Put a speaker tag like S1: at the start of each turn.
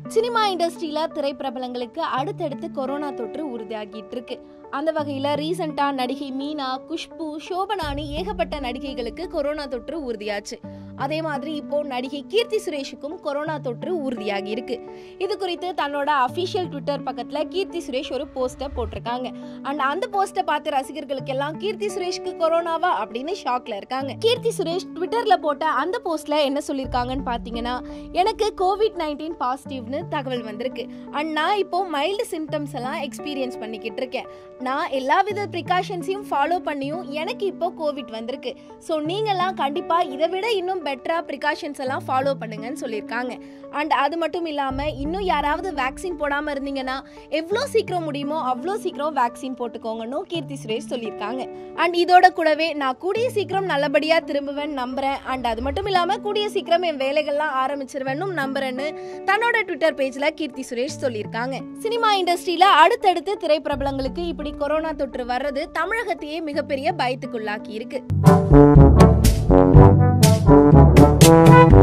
S1: cinema இண்டஸ்ட்ரியில திரைப்பிரபலங்களுக்கு அடுத்தடுத்து corona தொற்று உறுதியாகிட்டு இருக்கு அந்த வகையில ரீசெண்டா நடிகை மீனா குஷ்பு சோபனானு ஏகப்பட்ட நடிகைகளுக்கு கொரோனா தொற்று உறுதியாச்சு அதே மாதிரி இப்போ நடிகை கீர்த்தி சுரேஷுக்கும் கொரோனா தொற்று உறுதியாகி இருக்கு இது குறித்து தன்னோட அஃபிஷியல் ட்விட்டர் பக்கத்துல கீர்த்தி சுரேஷ் ஒரு போஸ்டை போட்டிருக்காங்க அண்ட் அந்த போஸ்டை பார்த்து ரசிகர்களுக்கு எல்லாம் கீர்த்தி சுரேஷ்க்கு கொரோனாவா அப்படின்னு ஷாக்ல இருக்காங்க கீர்த்தி சுரேஷ் ட்விட்டர்ல போட்ட அந்த போஸ்ட்ல என்ன சொல்லியிருக்காங்கன்னு பாத்தீங்கன்னா எனக்கு கோவிட் நைன்டீன் பாசிட்டிவ்னு தகவல் வந்திருக்கு அண்ட் நான் இப்போ மைல்டு சிம்டம்ஸ் எல்லாம் எக்ஸ்பீரியன்ஸ் பண்ணிக்கிட்டு இருக்கேன் நான் எல்லா வித ப்ரிகாஷன்ஸையும் ஃபாலோ பண்ணியும் எனக்கு இப்போ கோவிட் வந்திருக்கு ஸோ நீங்கள்லாம் கண்டிப்பாக இதை விட இன்னும் பெட்டராக ப்ரிகாஷன்ஸ் எல்லாம் ஃபாலோ பண்ணுங்கன்னு சொல்லியிருக்காங்க அண்ட் அது மட்டும் இல்லாமல் இன்னும் யாராவது வேக்சின் போடாமல் இருந்தீங்கன்னா எவ்வளோ சீக்கிரம் முடியுமோ அவ்வளோ சீக்கிரம் வேக்சின் போட்டுக்கோங்கன்னு கீர்த்தி சுரேஷ் சொல்லியிருக்காங்க அண்ட் இதோட கூடவே நான் கூடிய சீக்கிரம் நல்லபடியாக திரும்புவேன் நம்புறேன் அண்ட் அது மட்டும் இல்லாமல் கூடிய சீக்கிரம் என் வேலைகள்லாம் ஆரம்பிச்சிருவேன்னு நம்புறேன்னு தன்னோட ட்விட்டர் பேஜ்ல கீர்த்தி சுரேஷ் சொல்லியிருக்காங்க சினிமா இண்டஸ்ட்ரியில அடுத்தடுத்து திரைப்பிரபலங்களுக்கு இப்படி கொரோனா தொற்று வர்றது தமிழகத்தையே மிகப்பெரிய பயத்துக்குள்ளாக்கி இருக்கு